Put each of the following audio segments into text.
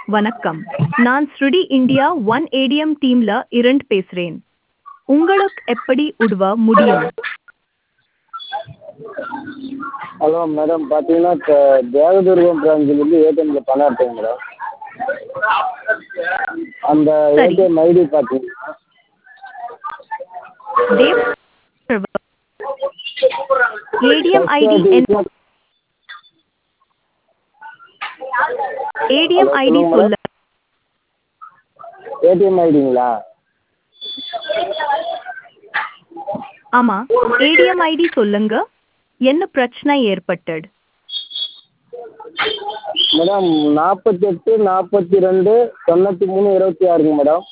வணக்கம் நான் ஸ்ருடி இந்தியா ஒன் ஏடிஎம் டீம்ல இருந்து பேசுறேன் உங்களுக்கு எப்படி உதவ முடியும் ஹலோ மேடம் பார்த்தீங்கன்னா இப்போ தேவதுர்கம் பிரான்ச்சிலேருந்து ஏடிஎம்மில் பணம் எடுத்தேங்க மேடம் அந்த சரி. ஏடிஎம் ஐடி பார்த்தீங்கன்னா தேவ் ஏடிஎம் ஐடி ஏடிஎம் ஐடி சொல்ல ஏடிஎம் ஐடிங்களா ஆமா ஏடிஎம் ஐடி சொல்லுங்க என்ன பிரச்சனை ஏற்பட்டது மேடம் நாற்பத்தெட்டு நாற்பத்தி ரெண்டு தொண்ணூற்றி மூணு இருபத்தி ஆறுங்க madam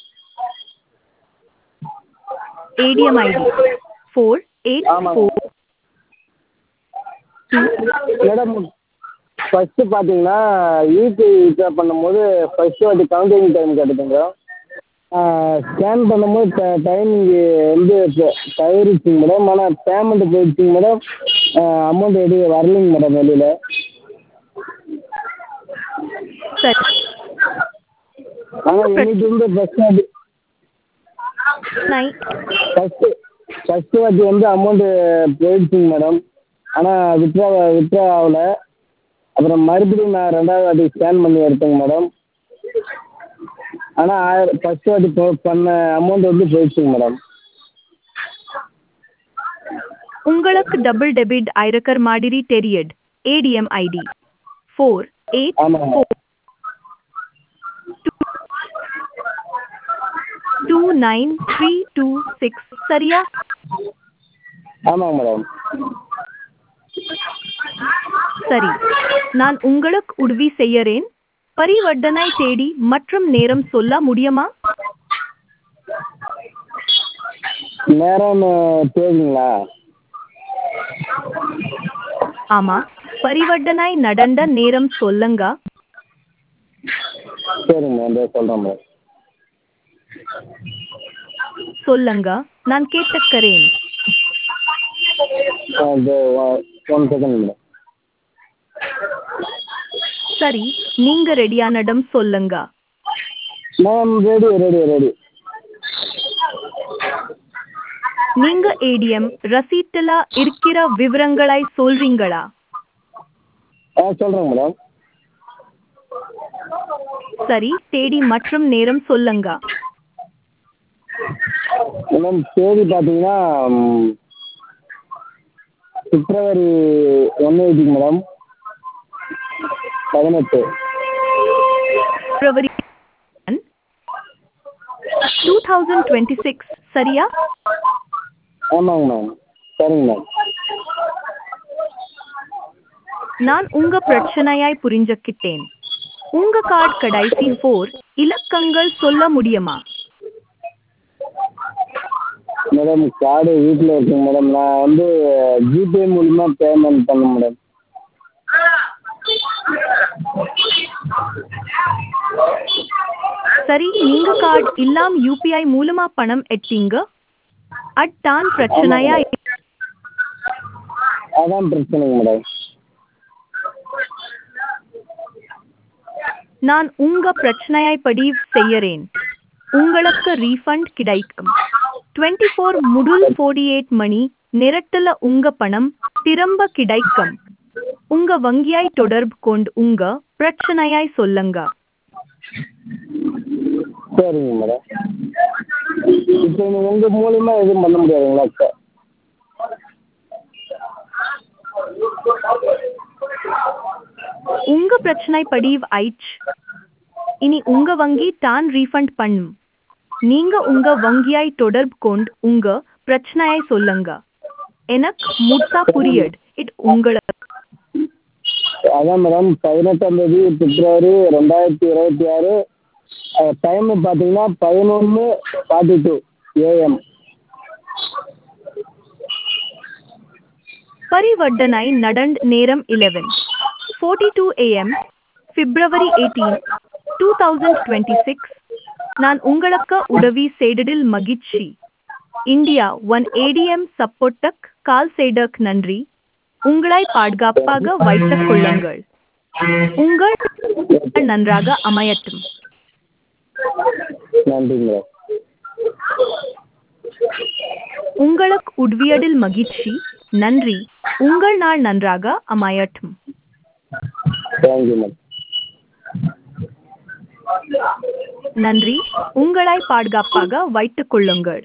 ATM ID four eight ஆமாங்க. ஃபோர் மேடம் ஃபஸ்ட்டு பார்த்தீங்கன்னா யூபிஐ வித்ட்ரா பண்ணும்போது ஃபஸ்ட்டு வாட்டி கவுண்டிங் டைம் கேட்டுதுங்க ஸ்கேன் பண்ணும்போது ட டைமிங்கு வந்து தயிரிச்சுங்க மேடம் ஆனால் பேமெண்ட்டு போயிடுச்சுங்க மேடம் அமௌண்ட் எது வரலைங்க மேடம் வெளியில் சரி ஆனால் இன்னைக்கு வந்து ஃபஸ்ட் வாட்டி நை- ஃபஸ்ட்டு ஃபஸ்ட்டு வாட்டி வந்து அமௌண்ட்டு போயிடுச்சுங்க மேடம் ஆனால் வித்ட்ரா வித்ட்ரா ஆகல அப்புறம் மறுபடியும் நான் ரெண்டாவது வாட்டி ஸ்கேன் பண்ணி எடுத்தேங்க மேடம் ஆனால் ஆயிரம் ஃபஸ்ட்டு வாட்டி போ பண்ண அமௌண்ட் வந்து போயிடுச்சுங்க மேடம் உங்களுக்கு டபுள் டெபிட் ஐரக்கர் மாதிரி தெரியுது ஏடிஎம் ஐடி ஃபோர் எயிட் ஆமாங்க four two nine three two six சரியா ஆமாங்க மேடம் சரி நான் உங்களுக்கு உதவி செய்யறேன் பரிவர்த்தனை தேடி மற்றும் நேரம் சொல்ல முடியுமா நேரம் தேதிங்களா ஆமா பரிவர்த்தனை நடந்த நேரம் சொல்லுங்க சரிங்க மேடம் இதோ சொல்கிறேன் மேடம் சொல்லுங்க நான் கேட்டுக்கிறேன் ஆ, இதோ ஒன் செகண்ட் மேடம் சரி நீங்க ரெடியானடம் சொல்லுங்க மேம் ரெடி ரெடி ரெடி நீங்க ஏடிஎம் ரசீட்டுல இருக்கிற விவரங்களை சொல்றீங்களா ஆ சொல்கிறேங்க மேடம் சரி தேதி மற்றும் நேரம் சொல்லுங்க மேடம் தேதி பார்த்தீங்கன்னா ம், பிப்ரவரி ஒன்று எயிட்டிங்க மேடம் பதினெட்டு February two thousand twenty six சரியா ஆமாங்க மேம் சரிங்க மேம் நான் உங்க பிரச்சனையாய் புரிஞ்சுக்கிட்டேன் உங்க கார்டு கடைசி ஃபோர் இலக்கங்கள் சொல்ல முடியுமா மேடம் கார்டு வீட்டில் இருக்குங்க மேடம் நான் வந்து ஜிபே மூலிமா பேமெண்ட் பண்ணேன் மேடம் சரி நீங்க கார்டு இல்லாம் யூபிஐ மூலமா பணம் எட்டீங்க அட்டான் பிரச்சனையா அதான் பிரச்சனைங்க மேடம் நான் உங்க பிரச்சனையை பதிவு செய்யறேன் உங்களுக்கு ரீஃபண்ட் கிடைக்கும் டுவெண்ட்டி ஃபோர் முதல் ஃபோர்டி எயிட் மணி நேரத்துல உங்க பணம் திரும்ப கிடைக்கும் உங்க வங்கியாய் தொடர்பு கொண்டு உங்க பிரச்சனையாய் சொல்லுங்க சரிங்க மேடம் இப்போ நீங்கள் உங்கள் மூலிமா எதுவும் பண்ண முடியாதுங்களா சார் உங்க பிரச்சனை பதிவு ஆயிடுச்சு இனி உங்க வங்கி தான் ரீஃபண்ட் பண்ணும் நீங்க உங்க வங்கியாய் தொடர்பு கொண்டு உங்க பிரச்சனையை சொல்லுங்க எனக்கு முழுசா புரியுது இது உங்களுக்கு அதான் மேடம் பதினெட்டாம் தேதி பிப்ரவரி ரெண்டாயிரத்தி இருபத்தி ஆறு டைமு பார்த்தீங்கன்னா பதினொன்று ஃபார்ட்டி டூ ஏஎம் பரிவர்த்தனை நடந்த நேரம் 11 42 am பிப்ரவரி 18 2026 நான் உங்களுக்கு உதவி செய்ததில் மகிழ்ச்சி இந்தியா ஒன் ஏடிஎம் சப்போர்ட்டக் கால் செய்தக் நன்றி உங்களை பாதுகாப்பாக வைத்துக் கொள்ளுங்கள் உங்கள் நன்றாக அமையட்டும் நன்றி மேடம் உங்களுக்கு உதவியதில் மகிழ்ச்சி நன்றி உங்கள் நாள் நன்றாக அமையட்டும் தேங்க்யூ மேடம் நன்றி உங்களை பாதுகாப்பாக வைத்துக் கொள்ளுங்கள்